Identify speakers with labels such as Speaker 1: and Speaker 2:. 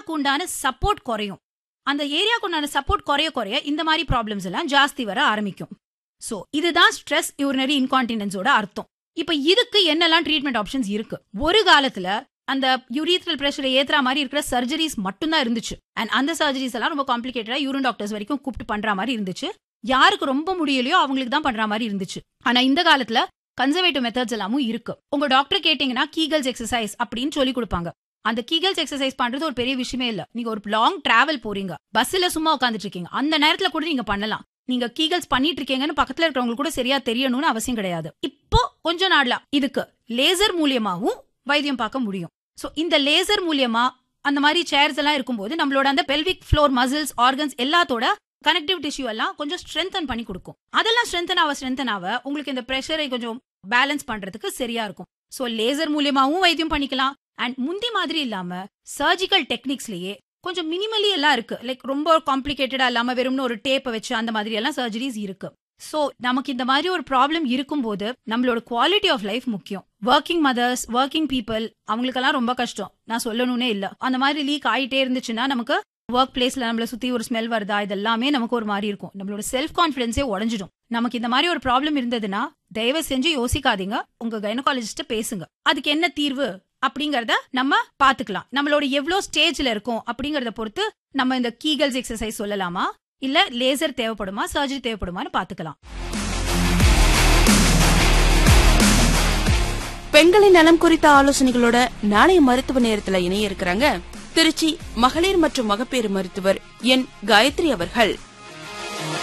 Speaker 1: ஏரியாவுக்கு உண்டான சப்போர்ட் குறையும் அந்த ஏரியாவுக்கு உண்டான சப்போர்ட் குறைய குறைய இந்த மாதிரி ப்ராப்ளம்ஸ் எல்லாம் ஜாஸ்தி வர ஆரம்பிக்கும் சோ இதுதான் ஸ்ட்ரெஸ் யூரினரி இன்கான்டினன்ஸோட அர்த்தம் இப்ப இதுக்கு என்னெல்லாம் ட்ரீட்மெண்ட் ஆப்ஷன்ஸ் இருக்கு ஒரு காலத்துல அந்த யூரித்ரல் பிரஷரை ஏத்துற மாதிரி இருக்கிற சர்ஜரிஸ் மட்டும்தான் இருந்துச்சு அண்ட் அந்த சர்ஜரிஸ் எல்லாம் ரொம்ப காம்ப்ளிகேட்டடா யூரின் டாக்டர்ஸ் வரைக்கும் கூப்பிட்டு பண்ற மாதிரி இருந்துச்சு யாருக்கு ரொம்ப முடியலையோ அவங்களுக்கு தான் பண்ற மாதிரி இருந்துச்சு ஆனா இந்த காலத்துல கன்சர்வேட்டிவ் மெத்தட்ஸ் எல்லாமும் இருக்கு உங்க டாக்டர் கேட்டீங்கன்னா கீகல்ஸ் எக்ஸசைஸ் அப்படின்னு சொல்லி கொடுப்பாங்க அந்த கீகல்ஸ் எக்ஸசைஸ் பண்றது ஒரு பெரிய விஷயமே இல்ல நீங்க ஒரு லாங் டிராவல் போறீங்க பஸ்ல சும்மா உட்காந்துட்டு இருக்கீங்க அந்த நேரத்துல கூட நீங்க பண்ணலாம் நீங்க கீகல்ஸ் பண்ணிட்டு இருக்கீங்கன்னு பக்கத்துல இருக்கிறவங்களுக்கு கூட சரியா தெரியணும்னு அவசியம் கிடையாது இப்போ கொஞ்ச நாள்ல இதுக்கு லேசர் மூலியமாவும் வைத்தியம் பார்க்க முடியும் சோ இந்த லேசர் மூலியமா அந்த மாதிரி சேர்ஸ் எல்லாம் இருக்கும்போது நம்மளோட அந்த பெல்விக் ஃப்ளோர் மசில்ஸ் ஆர்கன்ஸ் எல்லாத்தோட கனெக்டிவ் டிஷ்யூ எல்லாம் கொஞ்சம் ஸ்ட்ரென்தன் பண்ணி கொடுக்கும் அதெல்லாம் ஸ்ட்ரென்தன் ஆக ஸ்ட்ரென்தன் ஆக உங்களுக்கு இந்த ப்ரெஷரை கொஞ்சம் பேலன்ஸ் பண்றதுக்கு சரியா இருக்கும் சோ லேசர் மூலியமாவும் வைத்தியம் பண்ணிக்கலாம் அண்ட் முந்தி மாதிரி இல்லாம சர்ஜிக்கல் டெக்னிக்ஸ்லயே கொஞ்சம் மினிமலி எல்லாம் இருக்கு லைக் ரொம்ப காம்ப்ளிகேட்டடா இல்லாம வெறும்னு ஒரு டேப்பை வச்சு அந்த மாதிரி எல்லாம் சர்ஜரிஸ் இருக்கு சோ நமக்கு இந்த மாதிரி ஒரு ப்ராப்ளம் இருக்கும்போது நம்மளோட குவாலிட்டி ஆஃப் லைஃப் முக்கியம் ஒர்க்கிங் மதர்ஸ் ஒர்க்கிங் பீப்புள் அவங்களுக்கெல்லாம் ரொம்ப கஷ்டம் நான் சொல்லணும்னே இல்ல அந்த மாதிரி லீக் ஆயிட்டே இருந்துச்சுன்னா நமக்கு ஒர்க் பிளேஸ்ல நம்மள சுத்தி ஒரு ஸ்மெல் வருதா இதெல்லாமே நமக்கு ஒரு மாதிரி இருக்கும் நம்மளோட செல்ஃப் கான்பிடன்ஸே உடஞ்சிடும் நமக்கு இந்த மாதிரி ஒரு ப்ராப்ளம் இருந்ததுன்னா தயவு செஞ்சு யோசிக்காதீங்க உங்க கைனகாலஜிஸ்ட பேசுங்க அதுக்கு என்ன தீர்வு அப்படிங்கறத நம்ம பாத்துக்கலாம் நம்மளோட எவ்வளவு ஸ்டேஜ்ல இருக்கோம் அப்படிங்கறத பொறுத்து நம்ம இந்த கீகல்ஸ் எக்ஸசைஸ் சொல்லலாமா இல்ல லேசர் தேவைப்படுமா சர்ஜரி தேவைப்படுமான்னு பாத்துக்கலாம்
Speaker 2: பெண்களின் நலம் குறித்த ஆலோசனைகளோட நாளைய மருத்துவ நேரத்துல இணைய இருக்கிறாங்க திருச்சி மகளிர் மற்றும் மகப்பேறு மருத்துவர் என் காயத்ரி அவர்கள்